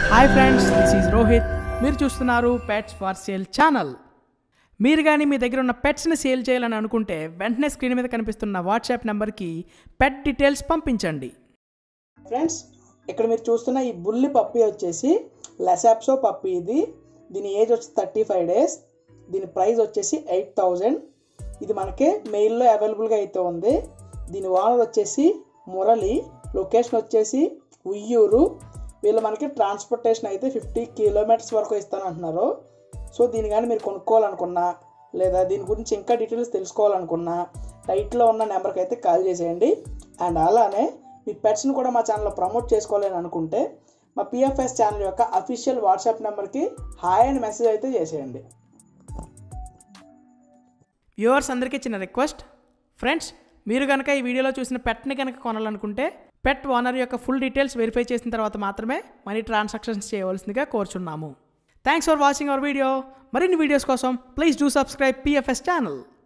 hi friends this is Rohit మీరు చూస్తున్నారు pets for sale channel మీరు కానీ మీ దగ్గర ఉన్న పెట్స్ని సేల్ చేయాలని అనుకుంటే వెంటనే స్క్రీన్ మీద కనిపిస్తున్న వాట్సాప్ నెంబర్కి పెట్ డీటెయిల్స్ పంపించండి ఫ్రెండ్స్ ఇక్కడ మీరు చూస్తున్న ఈ బుల్లి పప్పి వచ్చేసి లెసాప్సో పప్పి ఇది దీని ఏజ్ వచ్చి థర్టీ ఫైవ్ డేస్ దీని ప్రైస్ వచ్చేసి ఎయిట్ థౌజండ్ ఇది మనకి మెయిల్లో అవైలబుల్గా అయితే ఉంది దీని ఓనర్ వచ్చేసి మురళి లొకేషన్ వచ్చేసి ఉయ్యూరు వీళ్ళు మనకి ట్రాన్స్పోర్టేషన్ అయితే ఫిఫ్టీ కిలోమీటర్స్ వరకు ఇస్తానంటున్నారు సో దీన్ని కానీ మీరు కొనుక్కోవాలనుకున్నా లేదా దీని గురించి ఇంకా డీటెయిల్స్ తెలుసుకోవాలనుకున్నా టైట్లో ఉన్న నెంబర్కి అయితే కాల్ చేసేయండి అండ్ అలానే మీ పెట్స్ని కూడా మా ఛానల్లో ప్రమోట్ చేసుకోవాలని అనుకుంటే మా పిఎఫ్ఎస్ ఛానల్ యొక్క అఫీషియల్ వాట్సాప్ నెంబర్కి హాయ్ అని మెసేజ్ అయితే చేసేయండి వ్యూవర్స్ అందరికీ చిన్న రిక్వెస్ట్ ఫ్రెండ్స్ మీరు కనుక ఈ వీడియోలో చూసిన పెట్ని కనుక కొనాలనుకుంటే పెట్ ఓనర్ యొక్క ఫుల్ డీటెయిల్స్ వెరిఫై చేసిన తర్వాత మాత్రమే మనీ ట్రాన్సాక్షన్స్ చేయవలసిందిగా కోరుచున్నాము thanks for watching our video మరిన్ని వీడియోస్ కోసం please do subscribe PFS channel